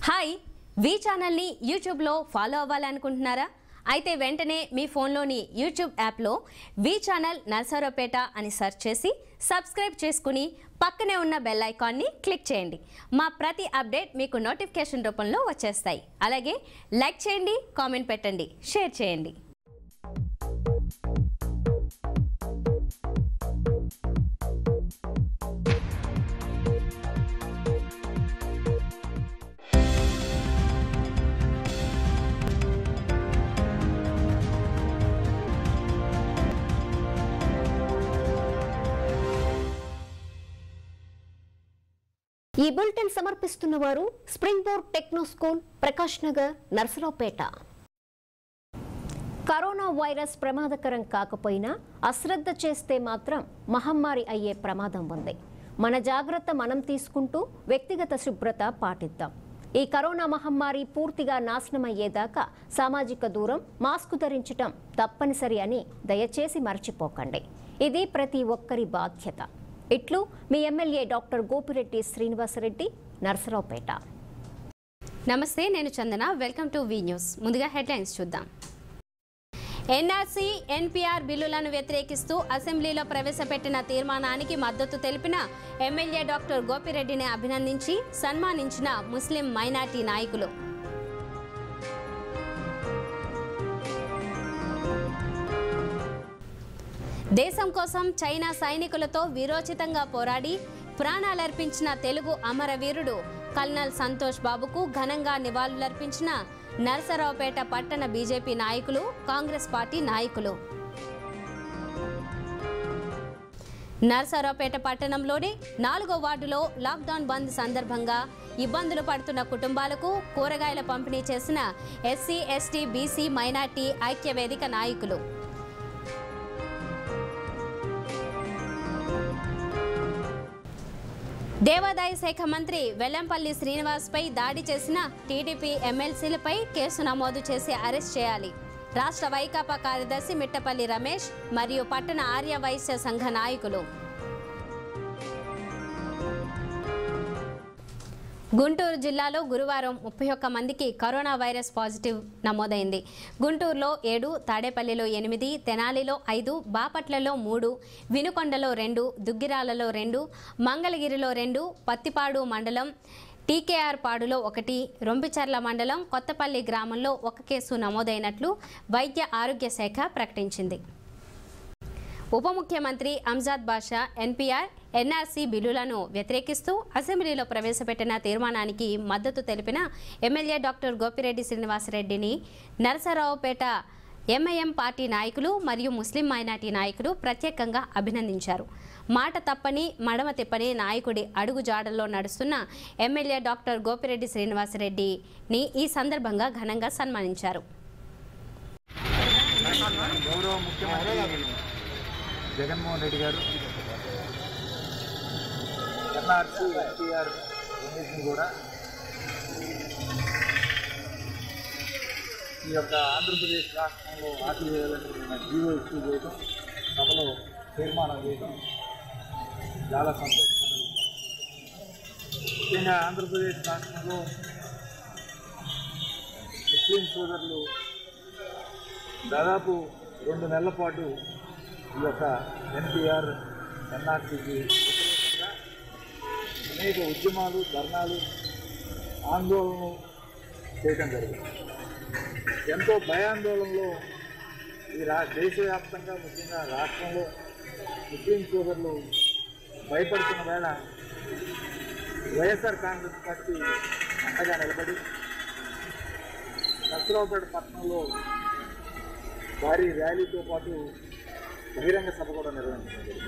Hi వి ఛానల్ని యూట్యూబ్లో follow అవ్వాలనుకుంటున్నారా అయితే వెంటనే మీ ఫోన్లోని యూట్యూబ్ యాప్లో వి ఛానల్ నర్సరావుపేట అని సెర్చ్ చేసి సబ్స్క్రైబ్ చేసుకుని పక్కనే ఉన్న బెల్ ఐకాన్ని క్లిక్ చేయండి మా ప్రతి అప్డేట్ మీకు నోటిఫికేషన్ రూపంలో వచ్చేస్తాయి అలాగే లైక్ చేయండి కామెంట్ పెట్టండి షేర్ చేయండి ఈ బులెటిన్ సమర్పిస్తున్న వారు spring board techno school Prakash Nagar Narasaraopet corona virus ప్రమాదకరం కాకపోయినా అశ్రద్ధ చేస్తే మాత్రం మహమ్మారి అయ్యే ప్రమాదం ఉంది మన జాగ్రత్త మనం తీసుకుంటూ వ్యక్తిగత శుభ్రత పాటిద్దాం ఈ కరోనా మహమ్మారి పూర్తిగా నాశనమయ్యేదాకా సామాజిక దూరం మాస్క్ ధరించటం తప్పనిసరి అని దయచేసి మర్చిపోకండి ఇది ప్రతి ఒక్కరి బాధ్యత ఇట్లు మీ ఎమ్మెల్యే డాక్టర్ గోపిరెడ్డి శ్రీనివాసరెడ్డి నర్సరావుపేట నమస్తే నేను Chandana welcome to V news ముందుగా హెడ్లైన్స్ చూద్దాం ఎన్ఆర్సీ ఎన్పిఆర్ బిల్లులను వ్యతిరేకిస్తూ అసెంబ్లీలో ప్రవేశపెట్టిన తీర్మానానికి మద్దతు తెలిపిన ఎమ్మెల్యే డాక్టర్ గోపిరెడ్డిని అభినందించి సన్మానించిన ముస్లిం మైనార్టీ నాయకులు దేశం కోసం చైనా సైనికులతో వీరోచితంగా పోరాడి ప్రాణాలర్పించిన తెలుగు అమరవీరుడు కల్నల్ సంతోష్ బాబుకు ఘనంగా నివాళులర్పించిన నరసరావుపేట పట్టణ బీజేపీ నాయకులు కాంగ్రెస్ పార్టీ నాయకులు నరసరావుపేట పట్టణంలోని నాలుగో వార్డులో లాక్డౌన్ బంద్ సందర్భంగా ఇబ్బందులు పడుతున్న కుటుంబాలకు కూరగాయల పంపిణీ చేసిన ఎస్సీ ఎస్టీ బీసీ మైనార్టీ ఐక్య వేదిక నాయకులు దేవాదాయ శాఖ మంత్రి వెల్లంపల్లి శ్రీనివాస్పై దాడి చేసిన టీడీపీ ఎమ్మెల్సీలపై కేసు నమోదు చేసి అరెస్ట్ చేయాలి రాష్ట్ర వైకాపా కార్యదర్శి మిట్టపల్లి రమేష్ మరియు పట్టణ ఆర్య వైశ్య సంఘ నాయకులు గుంటూరు జిల్లాలో గురువారం ముప్పై ఒక్క మందికి కరోనా వైరస్ పాజిటివ్ నమోదైంది గుంటూరులో ఏడు తాడేపల్లిలో ఎనిమిది తెనాలిలో ఐదు బాపట్లలో మూడు వినుకొండలో రెండు దుగ్గిరాలలో రెండు మంగళగిరిలో రెండు పత్తిపాడు మండలం టీకేఆర్ పాడులో ఒకటి రొంపిచర్ల మండలం కొత్తపల్లి గ్రామంలో ఒక కేసు నమోదైనట్లు వైద్య ఆరోగ్య శాఖ ప్రకటించింది ఉప ముఖ్యమంత్రి అంజాద్ బాషా ఎన్పీఆర్ ఎన్ఆర్సీ బిల్లులను వ్యతిరేకిస్తూ అసెంబ్లీలో ప్రవేశపెట్టిన తీర్మానానికి మద్దతు తెలిపిన ఎమ్మెల్యే డాక్టర్ గోపిరెడ్డి శ్రీనివాసరెడ్డిని నరసరావుపేట ఎంఐఎం పార్టీ నాయకులు మరియు ముస్లిం మైనార్టీ నాయకులు ప్రత్యేకంగా అభినందించారు మాట తప్పని మడమ తిప్పని నాయకుడి అడుగు జాడల్లో నడుస్తున్న ఎమ్మెల్యే డాక్టర్ గోపిరెడ్డి శ్రీనివాసరెడ్డిని ఈ సందర్భంగా ఘనంగా సన్మానించారు గౌరవ ముఖ్యమంత్రి జగన్మోహన్ రెడ్డి గారు ఎన్ఆర్సీ ఎన్టీఆర్ రెండింటిని కూడా ఈ యొక్క ఆంధ్రప్రదేశ్ రాష్ట్రంలో ఆపివేయాలని మన జీవో ఇష్యూ చేయడం సభలో తీర్మానం చేయడం చాలా సంతోషం ముఖ్యంగా ఆంధ్రప్రదేశ్ రాష్ట్రంలో ముస్లిం సోదరులు దాదాపు రెండు నెలల పాటు ఈ యొక్క ఎన్టీఆర్ ఎన్ఆర్సీకి వ్యతిరేకంగా అనేక ఉద్యమాలు ధర్నాలు ఆందోళనలు చేయటం జరిగింది ఎంతో భయాందోళనలో ఈ రా దేశవ్యాప్తంగా ముఖ్యంగా రాష్ట్రంలో ముస్లిం సోదరులు భయపడుతున్న వేళ వైఎస్ఆర్ కాంగ్రెస్ పార్టీ అండగా నిలబడి నర్సరావుపేట పట్టణంలో భారీ ర్యాలీతో పాటు బహిరంగ సభ కూడా నిర్వహించడం జరిగింది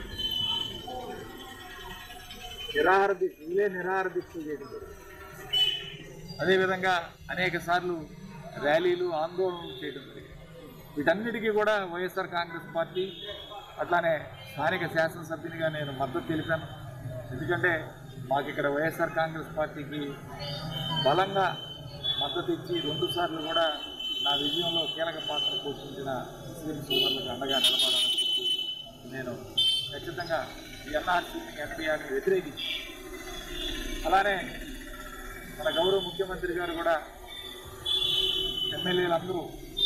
నిరాహార దీక్ష ఇవే నిరాహార దీక్షలు చేయడం జరిగింది అదేవిధంగా అనేక సార్లు ర్యాలీలు ఆందోళనలు చేయడం జరిగింది వీటన్నిటికీ కూడా వైఎస్ఆర్ కాంగ్రెస్ పార్టీ అట్లానే స్థానిక శాసనసభ్యునిగా నేను మద్దతు తెలిపాను ఎందుకంటే మాకు ఇక్కడ వైఎస్ఆర్ కాంగ్రెస్ పార్టీకి బలంగా మద్దతు ఇచ్చి రెండు సార్లు కూడా నా విజయంలో కీలక పాత్ర పోషించిన ముస్లిం సోదరులకు అండగా నిలబడాలని చెప్పి నేను ఖచ్చితంగా ఈ ఎన్ఆర్సీని ఎన్టీఆర్ని వ్యతిరేకించి అలానే మన గౌరవ ముఖ్యమంత్రి గారు కూడా ఎమ్మెల్యేలందరూ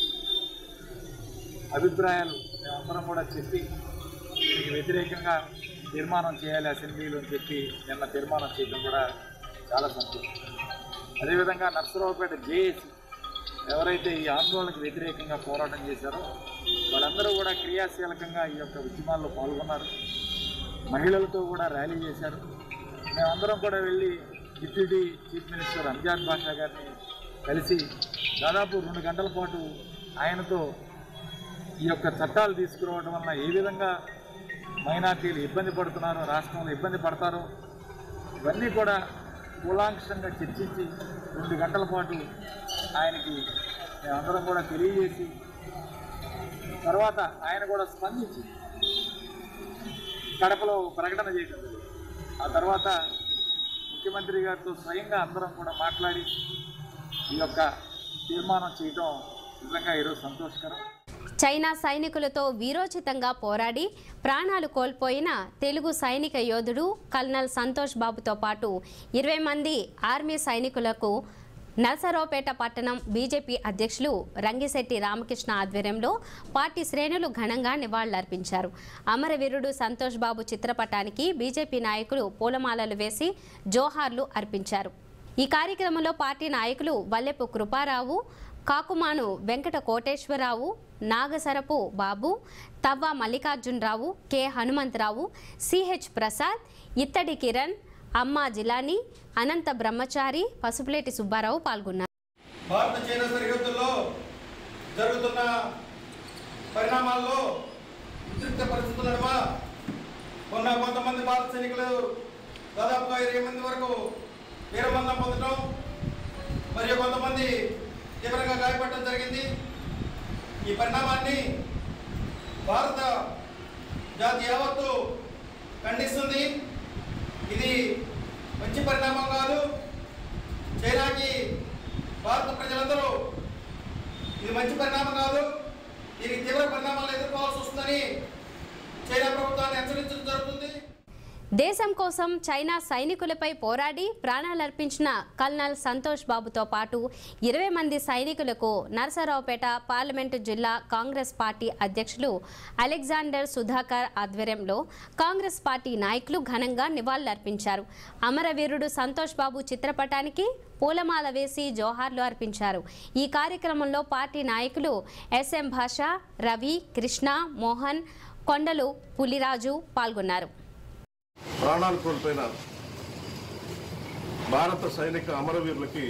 అభిప్రాయాలు మేమందరం కూడా చెప్పి దీనికి వ్యతిరేకంగా తీర్మానం చేయాలి అసెంబ్లీలో అని చెప్పి నిన్న తీర్మానం చేయడం కూడా చాలా సంతోషం అదేవిధంగా నర్సరావుపేట జేఏసీ ఎవరైతే ఈ ఆందోళనకు వ్యతిరేకంగా పోరాటం చేశారో వాళ్ళందరూ కూడా క్రియాశీలకంగా ఈ యొక్క ఉద్యమాల్లో పాల్గొన్నారు మహిళలతో కూడా ర్యాలీ చేశారు మేమందరం కూడా వెళ్ళి deputy chief minister Amzad Basha గారిని కలిసి దాదాపు రెండు గంటల పాటు ఆయనతో ఈ యొక్క చట్టాలు తీసుకురావడం వలన ఏ విధంగా మైనార్టీలు ఇబ్బంది పడుతున్నారో రాష్ట్రంలో ఇబ్బంది పడతారో ఇవన్నీ కూడా కూలాంక్షంగా చర్చించి రెండు గంటల పాటు ఆయనకి మేమందరం కూడా తెలియజేసి తర్వాత ఆయన కూడా స్పందించి కడపలో ప్రకటన చేయడం జరిగింది. ఆ తర్వాత ముఖ్యమంత్రి గారితో స్వయంగా అందరం కూడా మాట్లాడి ఈ యొక్క తీర్మానం చేయడం నిజంగా ఈరోజు సంతోషకరం చైనా సైనికులతో వీరోచితంగా పోరాడి ప్రాణాలు కోల్పోయిన తెలుగు సైనిక యోధుడు కల్నల్ సంతోష్ బాబుతో పాటు ఇరవై మంది ఆర్మీ సైనికులకు నరసరావుపేట పట్టణం బీజేపీ అధ్యక్షులు రంగిశెట్టి రామకృష్ణ ఆధ్వర్యంలో పార్టీ శ్రేణులు ఘనంగా నివాళులర్పించారు అమరవీరుడు సంతోష్ బాబు చిత్రపటానికి బీజేపీ నాయకులు పూలమాలలు వేసి జోహార్లు అర్పించారు ఈ కార్యక్రమంలో పార్టీ నాయకులు వల్లెపు కృపారావు కాకుమాను వెంకట కోటేశ్వరరావు నాగసరపు బాబు తవ్వ మల్లికార్జునరావు కె హనుమంతరావు సిహెచ్ ప్రసాద్ ఇత్తడి కిరణ్ అమ్మ జిలాని అనంత బ్రహ్మచారి పసుపులేటి సుబ్బారావు పాల్గొన్నారు భారత చైనా సరిహద్దుల్లో జరుగుతున్న పరిణామాల్లో ఉద్రిక్త పరిస్థితుల నడుమ ఉన్న కొంతమంది భారత సైనికులు దాదాపుగా ఇరవై మంది వరకు వీరబంధం పొందడం మరియు కొంతమంది తీవ్రంగా గాయపడటం జరిగింది ఈ పరిణామాన్ని భారత జాతి యావత్తు ఖండిస్తుంది ఇది మంచి పరిణామం కాదు చైనాకి భారత ప్రజలందరూ ఇది మంచి పరిణామం కాదు దీనికి తీవ్ర పరిణామాలు ఎదుర్కోవాల్సి వస్తుందని చైనా ప్రభుత్వాన్ని హెచ్చరించడం జరుగుతుంది దేశం కోసం చైనా సైనికులపై పోరాడి ప్రాణాలర్పించిన కల్నల్ సంతోష్ బాబుతో పాటు ఇరవై మంది సైనికులకు నరసరావుపేట పార్లమెంటు జిల్లా కాంగ్రెస్ పార్టీ అధ్యక్షులు అలెగ్జాండర్ సుధాకర్ ఆధ్వర్యంలో కాంగ్రెస్ పార్టీ నాయకులు ఘనంగా నివాళులర్పించారు అమరవీరుడు సంతోష్ బాబు చిత్రపటానికి పూలమాల వేసి జోహార్లు అర్పించారు ఈ కార్యక్రమంలో పార్టీ నాయకులు ఎస్ఎం భాష రవి కృష్ణ మోహన్ కొండలు పులిరాజు పాల్గొన్నారు ప్రాణాలు కోల్పోయిన భారత సైనిక అమరవీరులకి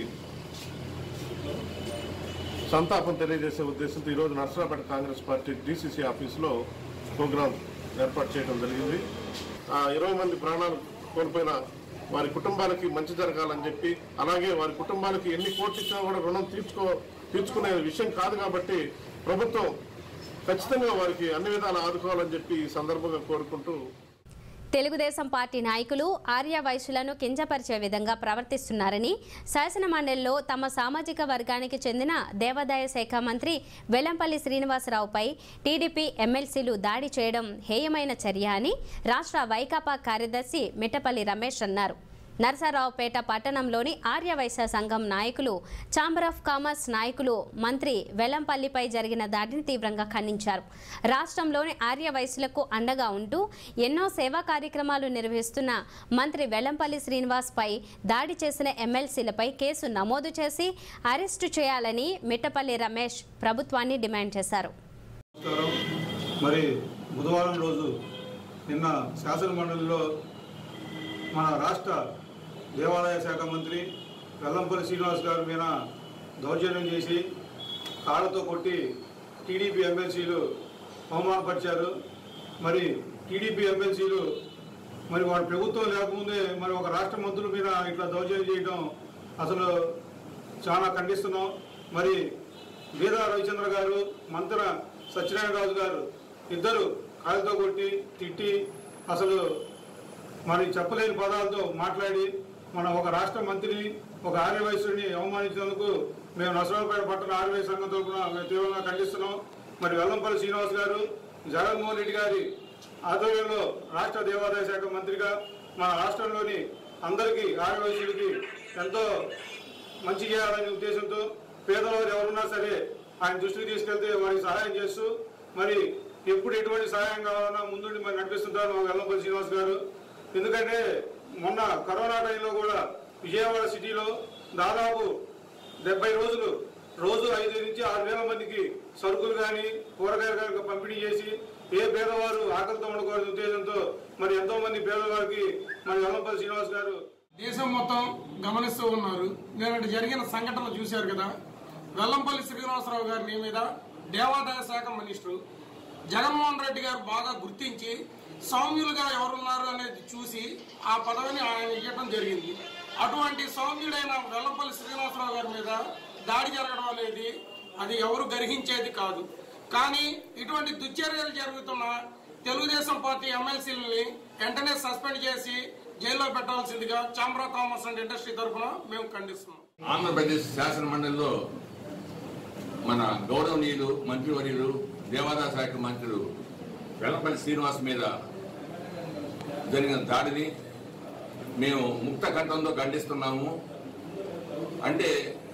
సంతాపం తెలియజేసే ఉద్దేశంతో ఈరోజు నర్సరాపేట కాంగ్రెస్ పార్టీ డీసీసీ ఆఫీసులో ప్రోగ్రాం ఏర్పాటు చేయడం జరిగింది ఆ ఇరవై మంది ప్రాణాలు కోల్పోయిన వారి కుటుంబాలకి మంచి జరగాలని చెప్పి అలాగే వారి కుటుంబాలకి ఎన్ని కోట్లు ఇచ్చినా కూడా రుణం తీర్చుకో తీర్చుకునే విషయం కాదు కాబట్టి ప్రభుత్వం ఖచ్చితంగా వారికి అన్ని విధాలు ఆదుకోవాలని చెప్పి ఈ సందర్భంగా కోరుకుంటూ తెలుగుదేశం పార్టీ నాయకులు ఆర్య వైశ్యులను కించపరిచే విధంగా ప్రవర్తిస్తున్నారని శాసనమండలిలో తమ సామాజిక వర్గానికి చెందిన దేవాదాయ శాఖ మంత్రి వెల్లంపల్లి శ్రీనివాసరావుపై టీడీపీ ఎమ్మెల్సీలు దాడి చేయడం హేయమైన చర్య అని రాష్ట్ర వైకాపా కార్యదర్శి మిట్టపల్లి రమేష్ అన్నారు నరసరావుపేట పట్టణంలోని ఆర్యవైశ్య సంఘం నాయకులు ఛాంబర్ ఆఫ్ కామర్స్ నాయకులు మంత్రి వెల్లంపల్లిపై జరిగిన దాడిని తీవ్రంగా ఖండించారు రాష్ట్రంలోని ఆర్యవైశ్యులకు అండగా ఉంటూ ఎన్నో సేవా కార్యక్రమాలు నిర్వహిస్తున్న మంత్రి వెల్లంపల్లి శ్రీనివాస్పై దాడి చేసిన ఎమ్మెల్సీలపై కేసు నమోదు చేసి అరెస్టు చేయాలని మిట్టపల్లి రమేష్ ప్రభుత్వాన్ని డిమాండ్ చేశారు నమస్కారం మరి బుధవారం రోజు నిన్న శాసన మండలిలో మన రాష్ట్ర దేవాదాయ శాఖ మంత్రి వెల్లంపల్లి శ్రీనివాస్ గారి మీద దౌర్జన్యం చేసి కాళ్ళతో కొట్టి టీడీపీ ఎమ్మెల్సీలు అవమానపరిచారు మరి టీడీపీ ఎమ్మెల్సీలు మరి వాడి ప్రభుత్వం లేకముందే మరి ఒక రాష్ట్ర మంత్రుల మీద ఇట్లా దౌర్జన్యం చేయడం అసలు చాలా ఖండిస్తున్నాం మరి వీరా రవిచంద్ర గారు మంత్ర సత్యనారాయణ రాజు గారు ఇద్దరు కాళ్ళతో కొట్టి తిట్టి అసలు మరి చెప్పలేని పదాలతో మాట్లాడి మన ఒక రాష్ట్ర మంత్రిని ఒక ఆర్యవైశ్యుడిని అవమానించినందుకు మేము నసరావుపేట పట్టణ ఆర్యవై సంఘం తరఫున మేము తీవ్రంగా ఖండిస్తున్నాం మరి వెల్లంపల్లి శ్రీనివాస్ గారు జగన్మోహన్ రెడ్డి గారి ఆధ్వర్యంలో రాష్ట్ర దేవాదాయ శాఖ మంత్రిగా మన రాష్ట్రంలోని అందరికీ ఆర్యవైశ్యులకి ఎంతో మంచి చేయాలనే ఉద్దేశంతో పేదవారు ఎవరున్నా సరే ఆయన దృష్టికి తీసుకెళ్తే వారికి సహాయం చేస్తూ మరి ఎప్పుడు ఎటువంటి సహాయం కావాలన్నా ముందుండి మరి నడిపిస్తుంటారు మా వెల్లంపల్లి శ్రీనివాస్ గారు ఎందుకంటే మొన్న కరోనా టైంలో కూడా విజయవాడ సిటీలో దాదాపు డెబ్బై రోజులు రోజు ఐదు నుంచి ఆరు వేల మందికి సరుకులు కానీ కూరగాయలు కానీ పంపిణీ చేసి ఏ పేదవారు ఆకలితో ఉండకూడదు ఉద్దేశంతో మరి ఎంతో మంది పేదవారికి మరి వెల్లంపల్లి శ్రీనివాస్ గారు దేశం మొత్తం గమనిస్తూ ఉన్నారు నేనంటే జరిగిన సంఘటనలు చూశారు కదా వెల్లంపల్లి శ్రీనివాసరావు గారిని మీద దేవాదాయ శాఖ మినిస్టర్ జగన్మోహన్ రెడ్డి గారు బాగా గుర్తించి సౌమ్యులుగా ఎవరున్నారు అనేది చూసి ఆ పదవిని ఆయన ఇవ్వటం జరిగింది అటువంటి సౌమ్యుడైన వెల్లంపల్లి శ్రీనివాసరావు గారి మీద దాడి జరగడం అనేది అది ఎవరు గర్హించేది కాదు కానీ ఇటువంటి దుశ్చర్యలు జరుగుతున్న తెలుగుదేశం పార్టీ ఎమ్మెల్సీలని వెంటనే సస్పెండ్ చేసి జైల్లో పెట్టాల్సిందిగా chamber of commerce and industry తరఫున మేము ఖండిస్తున్నాం ఆంధ్రప్రదేశ్ శాసన మండలిలో మన గౌరవనీయులు మంత్రివర్యులు దేవాదాయ శాఖ మంత్రులు వెల్లపల్లి శ్రీనివాస్ మీద జరిగిన దాడిని మేము ముక్త కంఠంతో ఖండిస్తున్నాము అంటే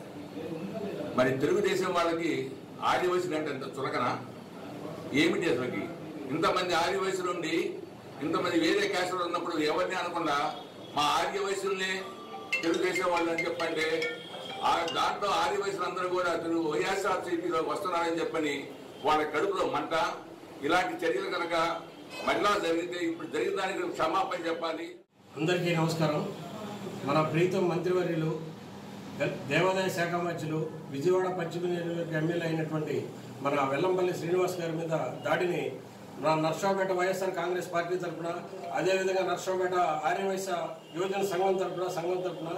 మరి తెలుగుదేశం వాళ్ళకి ఆది వయసు అంటే ఎంత చులకన ఏమిటి అసలుకి ఇంతమంది ఆర్య వయసులు ఉండి ఇంతమంది వేరే క్యాస్టులు ఉన్నప్పుడు ఎవరిని అనకుండా మా ఆర్య వయసుల్ని తెలుగుదేశం వాళ్ళు అని చెప్పంటే ఆ దాంట్లో ఆర్య వయసులు అందరూ కూడా తెలుగు వైఎస్ఆర్సీపీలో వస్తున్నారని చెప్పని వాళ్ళ కడుపులో మంట ఇలాంటి చర్యలు కనుక మళ్ళా జరిగితే ఇప్పుడు జరిగిన దానికి క్షమాపణ చెప్పాలి అందరికీ నమస్కారం మన ప్రీతం మంత్రివర్యులు దే- దేవాదాయ శాఖ మంత్రులు విజయవాడ పశ్చిమ నియోజకవర్గ ఎమ్మెల్యే అయినటువంటి మన వెల్లంపల్లి శ్రీనివాస్ గారి మీద దాడిని నా నర్సాపేట వైఎస్ఆర్ కాంగ్రెస్ పార్టీ తరఫున అదేవిధంగా నర్సాపేట ఆర్యవైశ్య యువజన సంఘం తరఫున సంఘం తరఫున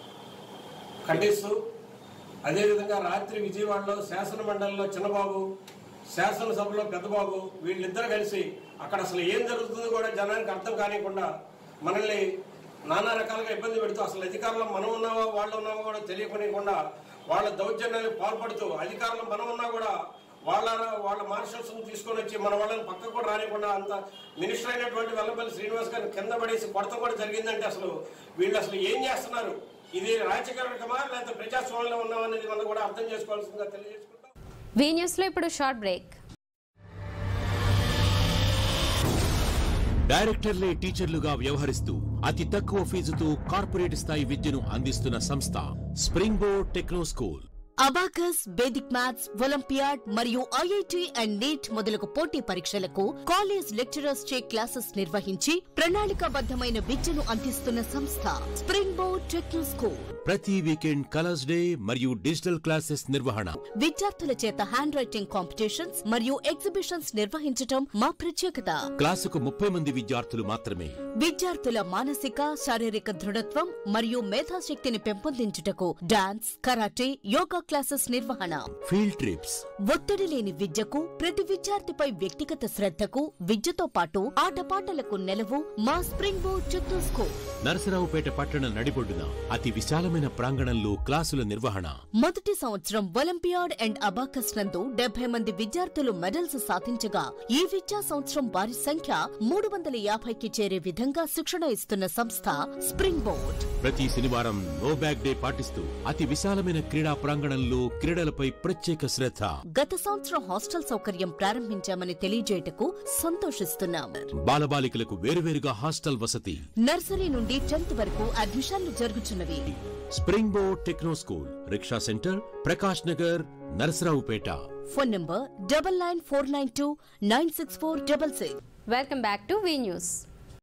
ఖండిస్తూ అదేవిధంగా రాత్రి విజయవాడలో శాసన మండలిలో చిన్నబాబు శాసనసభలో పెద్దబాబు వీళ్ళిద్దరు కలిసి అక్కడ అసలు ఏం జరుగుతుందో కూడా జనానికి అర్థం కానివ్వకుండా మనల్ని నానా రకాలుగా ఇబ్బంది పెడుతూ అసలు అధికారంలో మనం ఉన్నామో వాళ్ళు ఉన్నామో కూడా తెలియకుండా వాళ్ళ దౌర్జన్యాలకు పాల్పడుతూ అధికారంలో మనం ఉన్నా కూడా వాళ్ళ వాళ్ళ మార్షల్స్ తీసుకొని వచ్చి మన వాళ్ళని పక్కకు కూడా రానికుండా అంత మినిస్టర్ అయినటువంటి వెల్లంపల్లి శ్రీనివాస్ గారిని కింద పడేసి కొడత కూడా జరిగిందంటే అసలు వీళ్ళు అసలు ఏం చేస్తున్నారు ఇది రాజకీయమా లేకపోతే ప్రజాస్వామ్యంలో ఉన్నామనేది మనం కూడా అర్థం చేసుకోవాల్సిందిగా తెలియజేసుకుంటాం వీ న్యూస్లో ఇప్పుడు షార్ట్ బ్రేక్ డైరెక్టర్లే టీచర్లుగా వ్యవహరిస్తూ అతి తక్కువ ఫీజుతో కార్పొరేట్ స్థాయి విద్యను అందిస్తున్న సంస్థ spring board techno school abacus vedic maths olympiad మరియు ఐఐటి అండ్ నీట్ మొదలగు పోటీ పరీక్షలకు కాలేజ్ లెక్చరర్స్ చే క్లాసెస్ నిర్వహించి ప్రణాళికాబద్ధమైన విద్యను అందిస్తున్న సంస్థ స్ప్రింగ్ బోర్డ్ టెక్నో స్కూల్ ప్రతి వీకెండ్ కలర్స్ డే మరియు డిజిటల్ క్లాసెస్ నిర్వహణ విద్యార్థుల చేత హ్యాండ్ రైటింగ్ కాంపిటీషన్స్ మరియు ఎగ్జిబిషన్స్ నిర్వహించటం మా ప్రత్యేకత క్లాసుకు ముప్పై మంది విద్యార్థులు మాత్రమే విద్యార్థుల మానసిక శారీరక దృఢత్వం మరియు మేధాశక్తిని పెంపొందించుటకు డాన్స్ కరాటే యోగా క్లాసెస్ నిర్వహణ ఫీల్డ్ ట్రిప్స్ ఒత్తిడి లేని విద్యకు ప్రతి విద్యార్థిపై వ్యక్తిగత శ్రద్ధకు విద్యతో పాటు ఆటపాటలకు నెలవు మా spring board Chittoor school Narasaraopet పట్టణ నడిబొడ్డున అతి విశాలమైన ప్రాంగణంలో క్లాసుల నిర్వహణ మొదటి సంవత్సరం ఒలింపియాడ్ అండ్ అబాకస్ నందు డెబ్బై మంది విద్యార్థులు మెడల్స్ సాధించగా ఈ విద్యా సంవత్సరం వారి సంఖ్య మూడు వందల యాభైకి చేరే విధంగా శిక్షణ ఇస్తున్న సంస్థ స్ప్రింగ్ బోర్డ్ ప్రతి శనివారం నో బ్యాగ్ డే పాటిస్తూ అతి విశాలమైన క్రీడా ప్రాంగణంలో క్రీడలపై ప్రత్యేక శ్రద్ధ గత సంవత్సరం హాస్టల్ సౌకర్యం ప్రారంభించామని తెలియజేయటకు సంతోషిస్తున్నాం బాలబాలికలకు వేరువేరుగా హాస్టల్ వసతి నర్సరీ నుండి టెన్త్ వరకు అడ్మిషన్లు జరుగుతున్నవి spring board techno school rickshaw centre Prakash Nagar Narasaraopet phone number double nine four nine two nine six four double six welcome back to V news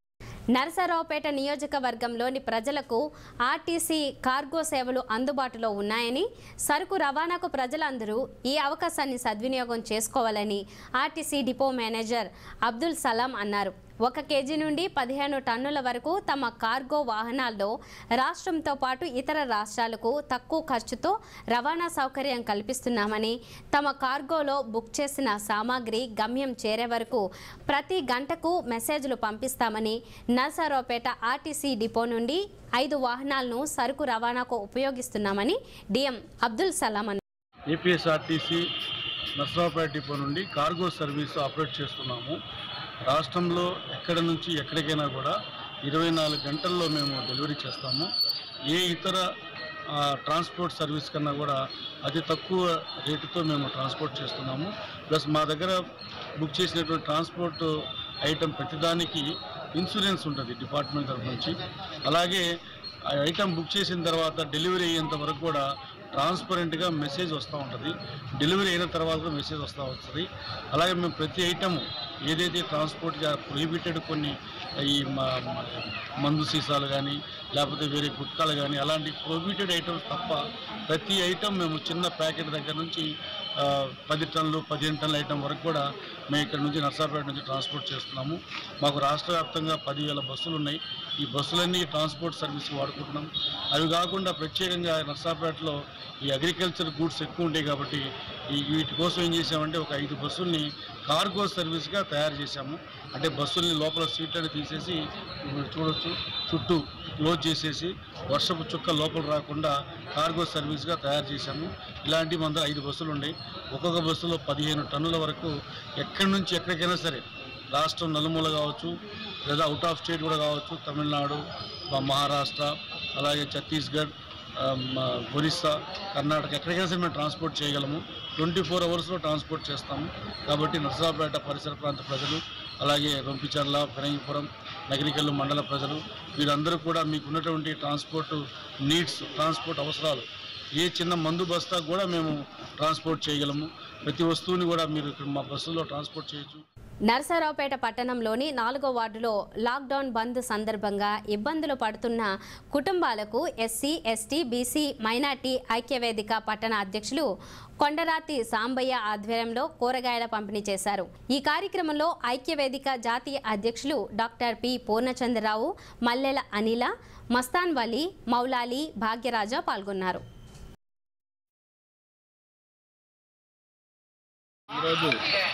Narasaraopet నియోజకవర్గంలోని ప్రజలకు ఆర్టీసీ కార్గో సేవలు అందుబాటులో ఉన్నాయని సరుకు రవాణాకు ప్రజలందరూ ఈ అవకాశాన్ని సద్వినియోగం చేసుకోవాలని RTC depot manager Abdul Salam అన్నారు ఒక కేజీ నుండి పదిహేను టన్నుల వరకు తమ కార్గో వాహనాల్లో రాష్ట్రంతో పాటు ఇతర రాష్ట్రాలకు తక్కువ ఖర్చుతో రవాణా సౌకర్యం కల్పిస్తున్నామని తమ కార్గోలో బుక్ చేసిన సామాగ్రి గమ్యం చేరే వరకు ప్రతి గంటకు మెసేజ్లు పంపిస్తామని నర్సారావుపేట ఆర్టీసీ డిపో నుండి ఐదు వాహనాలను సరుకు రవాణాకు ఉపయోగిస్తున్నామని డిఎం అబ్దుల్ సలాం అన్నారు ఏపీఎస్ఆర్టీసీ నర్సరావుపేట డిపో నుండి కార్గో సర్వీస్ ఆపరేట్ చేస్తున్నాము రాష్ట్రంలో ఎక్కడి నుంచి ఎక్కడికైనా కూడా ఇరవై నాలుగు గంటల్లో మేము డెలివరీ చేస్తాము ఏ ఇతర ఆ, ట్రాన్స్పోర్ట్ సర్వీస్ కన్నా కూడా అతి తక్కువ రేటుతో మేము ట్రాన్స్పోర్ట్ చేస్తున్నాము ప్లస్ మా దగ్గర బుక్ చేసినటువంటి ట్రాన్స్పోర్ట్ ఐటమ్ ప్రతిదానికి ఇన్సూరెన్స్ ఉంటుంది డిపార్ట్మెంట్ తరఫు నుంచి అలాగే ఆ ఐటమ్ బుక్ చేసిన తర్వాత డెలివరీ అయ్యేంత వరకు కూడా ట్రాన్స్పరెంట్గా మెసేజ్ వస్తూ ఉంటుంది డెలివరీ అయిన తర్వాత కూడా మెసేజ్ వస్తూ వస్తుంది అలాగే మేము ప్రతి ఐటమ్ ఏదైతే ట్రాన్స్పోర్ట్గా ప్రొహిబిటెడ్ కొన్ని ఈ మ- మ- మందు సీసాలు కానీ లేకపోతే వేరే గుట్కాలు కానీ అలాంటి ప్రొహిబిటెడ్ ఐటమ్స్ తప్ప ప్రతి ఐటమ్ మేము చిన్న ప్యాకెట్ దగ్గర నుంచి ఆ, పది టన్నులు పదిహేను టన్నుల ఐటమ్ వరకు కూడా మేము ఇక్కడ నుంచి నర్సాపేట నుంచి ట్రాన్స్పోర్ట్ చేస్తున్నాము మాకు రాష్ట్ర వ్యాప్తంగా పదివేల బస్సులు ఉన్నాయి ఈ బస్సులన్నీ ట్రాన్స్పోర్ట్ సర్వీస్ వాడుకుంటున్నాం అవి కాకుండా ప్రత్యేకంగా నర్సాపేటలో ఈ అగ్రికల్చర్ గూడ్స్ ఎక్కువ ఉంటాయి కాబట్టి ఈ వీటి కోసం ఏం చేసామంటే ఒక ఐదు బస్సుల్ని కార్గో సర్వీస్గా తయారు చేశాము అంటే బస్సుల్ని లోపల సీట్లను తీసేసి ఇప్పుడు చూడొచ్చు చుట్టూ క్లోజ్ చేసేసి వర్షపు చుక్క లోపల రాకుండా కార్గో సర్వీస్గా తయారు చేశాము ఇలాంటి మన దగ్గర ఐదు బస్సులు ఉన్నాయి ఒక్కొక్క బస్సులో పదిహేను టన్నుల వరకు ఎక్కడి నుంచి ఎక్కడికైనా సరే రాష్ట్రం నలుమూల కావచ్చు లేదా అవుట్ ఆఫ్ స్టేట్ కూడా కావచ్చు తమిళనాడు మా మహారాష్ట్ర అలాగే ఛత్తీస్గఢ్ ఆ, మా ఒరిస్సా కర్ణాటక ఎక్కడికైనా సరే మేము ట్రాన్స్పోర్ట్ చేయగలము ట్వంటీ ఫోర్ అవర్స్లో ట్రాన్స్పోర్ట్ చేస్తాము కాబట్టి నర్సాపేట పరిసర ప్రాంత ప్రజలు అలాగే రొంపిచర్ల ఫెరంగిపురం నగరికల్లు మండల ప్రజలు వీరందరూ కూడా మీకు ఉన్నటువంటి ట్రాన్స్పోర్ట్ నీడ్స్ ట్రాన్స్పోర్ట్ అవసరాలు ఏ చిన్న మందు బస్తా కూడా మేము ట్రాన్స్పోర్ట్ చేయగలము ప్రతి వస్తువుని కూడా మీరు ఇక్కడ మా బస్సులో ట్రాన్స్పోర్ట్ చేయొచ్చు నరసరావుపేట పట్టణంలోని నాలుగో వార్డులో లాక్డౌన్ బంద్ సందర్భంగా ఇబ్బందులు పడుతున్న కుటుంబాలకు ఎస్సీ ఎస్టీ బీసీ మైనార్టీ ఐక్యవేదిక పట్టణ అధ్యక్షులు కొండరాతి సాంబయ్య ఆధ్వర్యంలో కూరగాయల పంపిణీ చేశారు ఈ కార్యక్రమంలో ఐక్యవేదిక జాతీయ అధ్యక్షులు డాక్టర్ పి పూర్ణచంద్రరావు మల్లెల అనిల మస్తాన్ వలి మౌలాలి భాగ్యరాజ పాల్గొన్నారు ఈరోజు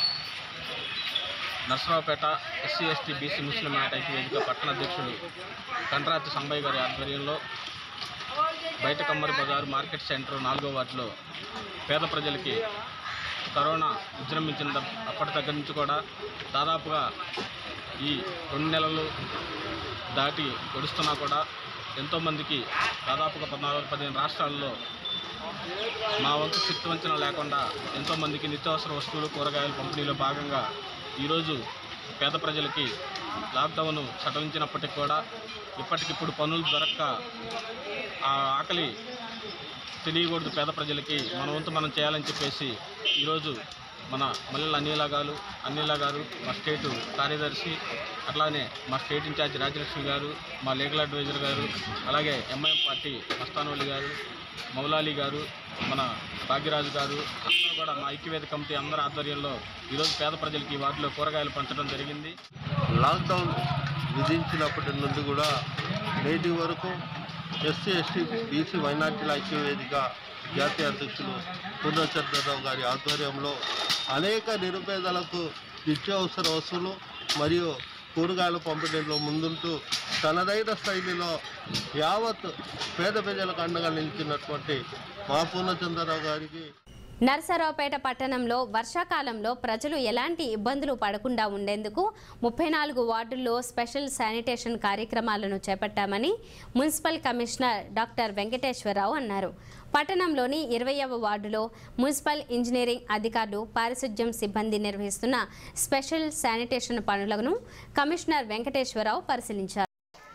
Narasaraopet SC ST BC Muslim నాయక వేదిక పట్టణ అధ్యక్షుడు కండ్రాతి సంబయ్య గారి ఆధ్వర్యంలో బయట కమ్మరి బజారు మార్కెట్ సెంటర్ నాలుగో వార్డులో పేద ప్రజలకి కరోనా విజృంభించిన ద- అప్పటి దగ్గర నుంచి కూడా దాదాపుగా ఈ రెండు నెలలు దాటి గడుస్తున్నా కూడా ఎంతోమందికి దాదాపుగా పద్నాలుగు పదిహేను రాష్ట్రాల్లో మా వంతు శక్తి వంచన లేకుండా ఎంతోమందికి నిత్యావసర వస్తువులు కూరగాయల పంపిణీలో భాగంగా ఈరోజు పేద ప్రజలకి లాక్డౌన్ సడలించినప్పటికీ కూడా ఇప్పటికిప్పుడు పనులు దొరక్క ఆ ఆకలి తెలియకూడదు పేద ప్రజలకి మన వంతు మనం చేయాలని చెప్పేసి ఈరోజు మన మల్లెల అనిల గారు అనిల గారు మా స్టేటు కార్యదర్శి అట్లానే మా స్టేట్ ఇన్ఛార్జ్ రాజలక్ష్మి గారు మా లీగల్ అడ్వైజర్ గారు అలాగే ఎంఐఎం పార్టీ మస్తానోలి గారు మౌలాలి గారు మన భాగ్యరాజు గారు అందరూ కూడా మా ఐక్యవేద కమిటీ అందరి ఆధ్వర్యంలో ఈరోజు పేద ప్రజలకి ఈ వార్డులో కూరగాయలు పంచడం జరిగింది లాక్డౌన్ విధించినప్పటి నుండి కూడా నేటి వరకు ఎస్సీ ఎస్టీ బీసీ మైనార్టీల ఐక్యవేదిక జాతీయ అధ్యక్షులు పూర్ణచంద్రరావు గారి ఆధ్వర్యంలో అనేక నిరుపేదలకు నిత్యావసర వస్తువులు మరియు కూరగాయల పంపిణీలో ముందుంటూ తనదైన శైలిలో యావత్ పేద ప్రజలకు అండగా నిలిచినటువంటి మా పూర్ణచంద్రరావు గారికి నరసరావుపేట పట్టణంలో వర్షాకాలంలో ప్రజలు ఎలాంటి ఇబ్బందులు పడకుండా ఉండేందుకు ముప్పై నాలుగు వార్డుల్లో స్పెషల్ శానిటేషన్ కార్యక్రమాలను చేపట్టామని మున్సిపల్ కమిషనర్ డాక్టర్ వెంకటేశ్వరరావు అన్నారు పట్టణంలోని ఇరవైవ వార్డులో మున్సిపల్ ఇంజనీరింగ్ అధికారులు పారిశుధ్యం సిబ్బంది నిర్వహిస్తున్న స్పెషల్ శానిటేషన్ పనులను కమిషనర్ వెంకటేశ్వరరావు పరిశీలించారు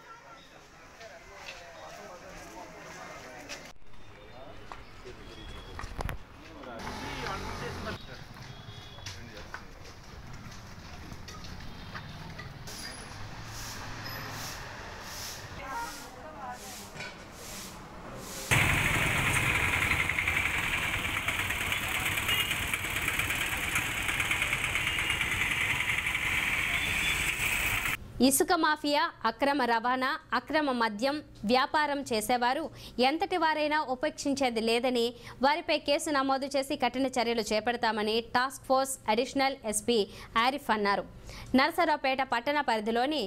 ఇసుక మాఫియా అక్రమ రవాణా అక్రమ మద్యం వ్యాపారం చేసేవారు ఎంతటి వారైనా ఉపేక్షించేది లేదని వారిపై కేసు నమోదు చేసి కఠిన చర్యలు చేపడతామని task force additional SP Arif అన్నారు నరసరావుపేట పట్టణ పరిధిలోని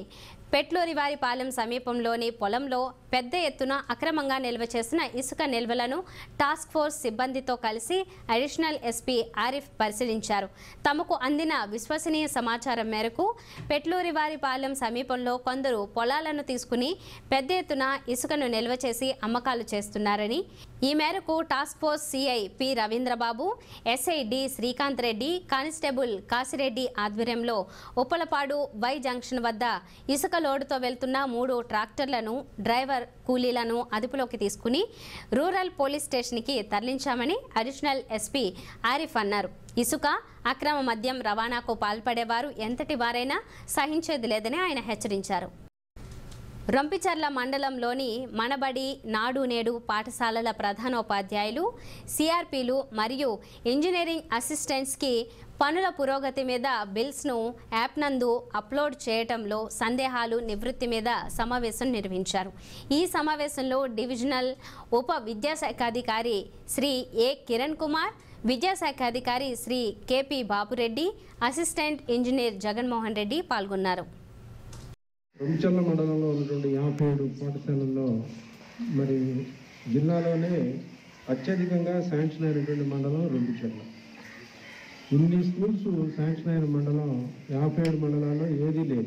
పెట్లూరివారిపాలెం సమీపంలోని పొలంలో పెద్ద ఎత్తున అక్రమంగా నిల్వ చేసిన ఇసుక నిల్వలను టాస్క్ ఫోర్స్ సిబ్బందితో కలిసి అడిషనల్ ఎస్పీ ఆరిఫ్ పరిశీలించారు తమకు అందిన విశ్వసనీయ సమాచారం మేరకు పెట్లూరివారిపాలెం సమీపంలో కొందరు పొలాలను తీసుకుని పెద్ద ఎత్తున ఇసుకను నిల్వ చేసి అమ్మకాలు చేస్తున్నారని ఈ మేరకు task force CI P Ravindrababu SI D Srikanth Reddy constable Kasireddy ఆధ్వర్యంలో ఉప్పలపాడు వై జంక్షన్ వద్ద ఇసుక లోడుతో వెళ్తున్న మూడు ట్రాక్టర్లను డ్రైవర్ కూలీలను అదుపులోకి తీసుకుని రూరల్ పోలీస్ స్టేషన్కి తరలించామని అడిషనల్ ఎస్పీ ఆరిఫ్ అన్నారు ఇసుక అక్రమ మద్యం రవాణాకు పాల్పడేవారు ఎంతటి వారైనా సహించేది లేదని ఆయన హెచ్చరించారు రొంపిచర్ల మండలంలోని మనబడి నాడు నేడు పాఠశాలల ప్రధానోపాధ్యాయులు సిఆర్పీలు మరియు ఇంజనీరింగ్ అసిస్టెంట్స్కి పనుల పురోగతి మీద బిల్స్ను యాప్ నందు అప్లోడ్ చేయటంలో సందేహాలు నివృత్తి మీద సమావేశం నిర్వహించారు ఈ సమావేశంలో డివిజనల్ ఉప విద్యాశాఖాధికారి శ్రీ ఏ కిరణ్ కుమార్ విద్యాశాఖాధికారి Shri KP Babureddy assistant engineer Jaganmohan Reddy పాల్గొన్నారు రంచర్ల మండలంలో ఉన్నటువంటి యాభై ఏడు పాఠశాలల్లో మరి జిల్లాలోనే అత్యధికంగా శాంక్షన్ అయినటువంటి మండలం రంపిచర్ల ఇన్ని స్కూల్స్ శాంక్షన్ అయిన మండలం యాభై ఏడు మండలాల్లో ఏదీ లేదు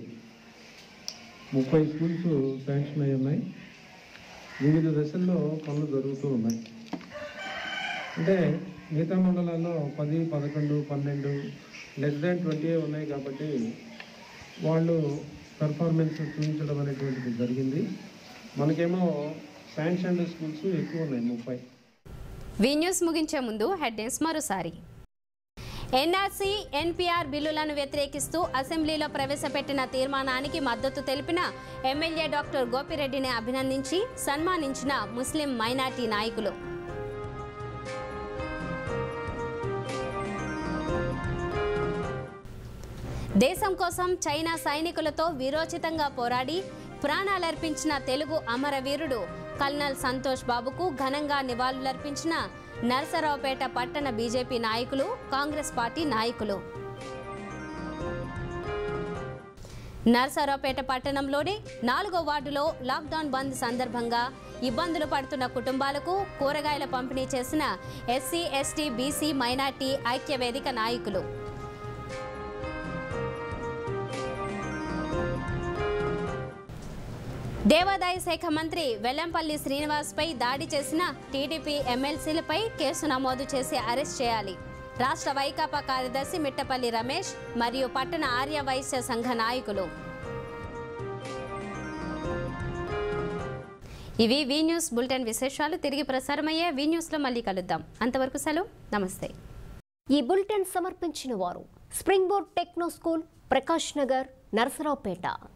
ముప్పై స్కూల్స్ శాంక్షన్ అయి ఉన్నాయి వివిధ దశల్లో పనులు జరుగుతూ ఉన్నాయి అంటే మిగతా మండలాల్లో పది పదకొండు పన్నెండు లెస్ దాన్ ట్వంటీ ఉన్నాయి కాబట్టి వాళ్ళు పెర్ఫార్మెన్స్ చూపించడం అనేటువంటిది జరిగింది మనకేమో శాంక్షన్ స్కూల్స్ ఎక్కువ ఉన్నాయి ముప్పై వి న్యూస్ ముగించే ముందు హెడ్లైన్స్ మరోసారి ఎన్ఆర్సీ ఎన్పిఆర్ బిల్లులను వ్యతిరేకిస్తూ అసెంబ్లీలో ప్రవేశపెట్టిన తీర్మానానికి మద్దతు తెలిపిన ఎమ్మెల్యే డాక్టర్ గోపిరెడ్డిని అభినందించి సన్మానించిన ముస్లిం మైనార్టీ నాయకులు దేశం కోసం చైనా సైనికులతో వీరోచితంగా పోరాడి ప్రాణాలర్పించిన తెలుగు అమరవీరుడు కల్నల్ సంతోష్ బాబుకు ఘనంగా నివాళులర్పించిన నరసరావుపేట పట్టణ బీజేపీ నాయకులు కాంగ్రెస్ పార్టీ నాయకులు నరసరావుపేట పట్టణంలోని నాలుగో వార్డులో లాక్డౌన్ బంద్ సందర్భంగా ఇబ్బందులు పడుతున్న కుటుంబాలకు కూరగాయల పంపిణీ చేసిన ఎస్సీ ఎస్టీ బీసీ మైనార్టీ ఐక్య వేదిక నాయకులు దేవాదాయ శాఖ మంత్రి వెల్లంపల్లి శ్రీనివాస్పై దాడి చేసిన టీడీపీ ఎమ్మెల్సీలపై కేసు నమోదు చేసి అరెస్ట్ చేయాలి రాష్ట్ర వైకాపా కార్యదర్శి మిట్టపల్లి రమేష్ మరియు పట్టణ ఆర్య వైశ్య సంఘ నాయకులు ఇవి వి న్యూస్ బులెటిన్ విశేషాలు తిరిగి ప్రసారమయ్యే వి న్యూస్లో మళ్ళీ కలుద్దాం అంతవరకు సెలవు నమస్తే ఈ బులెటిన్ సమర్పించిన వారు spring board techno school Prakash Nagar Narasaraopet